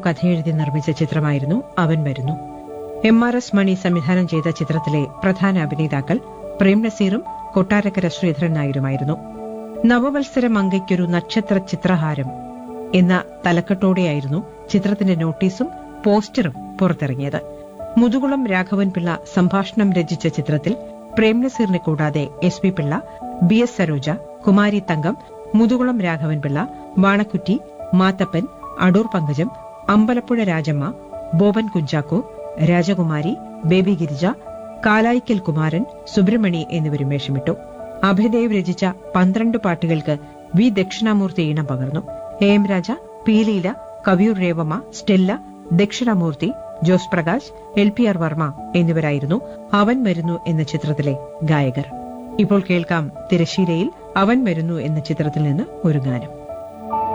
കഥയെഴുതി നിർമ്മിച്ച ചിത്രമായിരുന്നു അവൻ വരുന്നു എം ആർ എസ് മണി സംവിധാനം ചെയ്ത ചിത്രത്തിലെ പ്രധാന അഭിനേതാക്കൾ പ്രേം നസീറും കൊട്ടാരക്കര ശ്രീധരൻ നായരുമായിരുന്നു നവവത്സര മങ്കയ്ക്കൊരു നക്ഷത്ര ചിത്രഹാരം എന്ന തലക്കെട്ടോടെയായിരുന്നു ചിത്രത്തിന്റെ നോട്ടീസും പോസ്റ്ററും പുറത്തിറങ്ങിയത് മുതുകുളം രാഘവൻ പിള്ള സംഭാഷണം രചിച്ച ചിത്രത്തിൽ പ്രേം നസീറിനെ കൂടാതെ S P Pillai B S Saroja Kumari Thankam Muthukulam Raghavan Pillai Vanakkutty Mathappan Adoor Pankajam Ambalappuzha Rajamma Boban Kunchacko Rajakumari Baby Girija Kalayikkal Kumaran Subrahmani എന്നിവരും വേഷമിട്ടു അഭയദേവ് രചിച്ച പന്ത്രണ്ട് പാട്ടുകൾക്ക് വി ദക്ഷിണാമൂർത്തി ഈണം പകർന്നു എ എം രാജ പീലീല Kaviyoor Revamma Stella Dakshinamoorthy Jose Prakash L P R Varma എന്നിവരായിരുന്നു അവൻ വരുന്നു എന്ന ചിത്രത്തിലെ ഗായകർ ഇപ്പോൾ കേൾക്കാം തിരശീലയിൽ അവൻ വരുന്നു എന്ന ചിത്രത്തിൽ നിന്ന് ഒരു ഗാനം